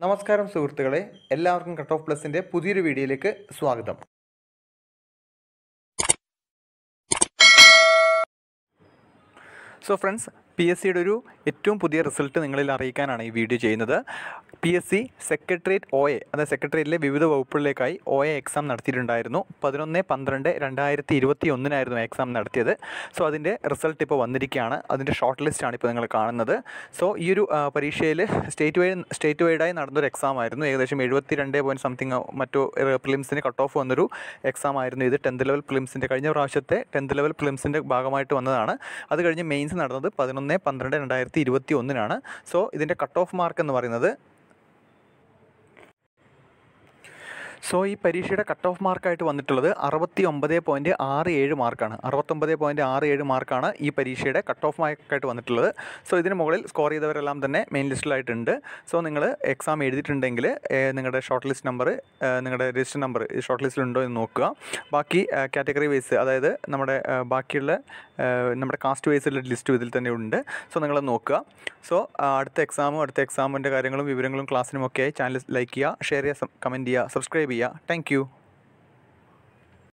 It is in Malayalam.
നമസ്കാരം സുഹൃത്തുക്കളെ എല്ലാവർക്കും കട്ട് ഓഫ് പ്ലസിൻ്റെ പുതിയൊരു വീഡിയോയിലേക്ക് സ്വാഗതം സോ ഫ്രണ്ട്സ് പി എസ് സിയുടെ ഒരു ഏറ്റവും പുതിയ റിസൾട്ട് നിങ്ങളിൽ അറിയിക്കാനാണ് ഈ വീഡിയോ ചെയ്യുന്നത് P S C secretariat O A അതായത് സെക്രട്ടേറിയറ്റിലെ വിവിധ വകുപ്പുകളിലേക്കായി ഒ എ എക്സാം നടത്തിയിട്ടുണ്ടായിരുന്നു പതിനൊന്ന് പന്ത്രണ്ട് രണ്ടായിരത്തി ഇരുപത്തി ഒന്നിനായിരുന്നു എക്സാം നടത്തിയത് സോ അതിൻ്റെ റിസൾട്ട് ഇപ്പോൾ വന്നിരിക്കുകയാണ് അതിൻ്റെ ഷോർട്ട് ലിസ്റ്റാണ് ഇപ്പോൾ നിങ്ങൾ കാണുന്നത് സോ ഈ ഒരു ആ, പരീക്ഷയിൽ സ്റ്റേറ്റ് വൈഡ് സ്റ്റേറ്റ് വൈഡായി നടന്നൊരു എക്സാം ആയിരുന്നു ഏകദേശം എഴുപത്തി രണ്ട് പോയിൻറ്റ് സംതിങ് മറ്റു പ്രിലിംസിന് കട്ട് ഓഫ് വന്നൊരു എക്സാം ആയിരുന്നു ഇത് ടെൻത്ത് ലെവൽ പ്രിലിംസിൻ്റെ കഴിഞ്ഞ പ്രാവശ്യത്തെ ടെൻത്ത് ലെവൽ പ്രിലിംസിൻ്റെ ഭാഗമായിട്ട് വന്നതാണ് അത് കഴിഞ്ഞ് മെയിൻസ് നടന്നത് പതിനൊന്ന് പന്ത്രണ്ട് രണ്ടായിരത്തി ഇരുപത്തി ഒന്നിനാണ് സോ ഇതിൻ്റെ കട്ട് ഓഫ് മാർക്ക് എന്ന് പറയുന്നത് സോ ഈ പരീക്ഷയുടെ കട്ട് ഓഫ് മാർക്കായിട്ട് വന്നിട്ടുള്ളത് അറുപത്തി ഒമ്പത് പോയിൻറ്റ് ആറ് ഏഴ് മാർക്കാണ് അറുപത്തൊമ്പത് പോയിൻറ്റ് ആറ് ഏഴ് മാർക്കാണ് ഈ പരീക്ഷയുടെ കട്ട് ഓഫ് മാർക്കായിട്ട് വന്നിട്ടുള്ളത് സോ ഇതിന് മുകളിൽ സ്കോർ ചെയ്തവരെല്ലാം തന്നെ മെയിൻ ലിസ്റ്റിലായിട്ടുണ്ട് സോ നിങ്ങൾ എക്സാം എഴുതിയിട്ടുണ്ടെങ്കിൽ ഏഹ്, നിങ്ങളുടെ ഷോർട്ട് ലിസ്റ്റ് നമ്പർ നിങ്ങളുടെ രജിസ്റ്റർ നമ്പർ ഷോർട്ട് ലിസ്റ്റിലുണ്ടോ എന്ന് നോക്കുക ബാക്കി കാറ്റഗറി വൈസ് അതായത് നമ്മുടെ ഏഹ്, ബാക്കിയുള്ള ഏഹ്, നമ്മുടെ കാസ്റ്റ് വൈസുള്ള ലിസ്റ്റും ഇതിൽ തന്നെ ഉണ്ട് സോ നിങ്ങൾ നോക്കുക സോ അടുത്ത എക്സാമും അടുത്ത എക്സാമിൻ്റെ കാര്യങ്ങളും വിവരങ്ങളും ക്ലാസ്സിനും ഒക്കെ ആയി ചാനൽ ലൈക്ക് ചെയ്യുക ഷെയർ ചെയ്യുക കമൻറ്റ് ചെയ്യുക സബ്സ്ക്രൈബ് ചെയ്യുക താങ്ക്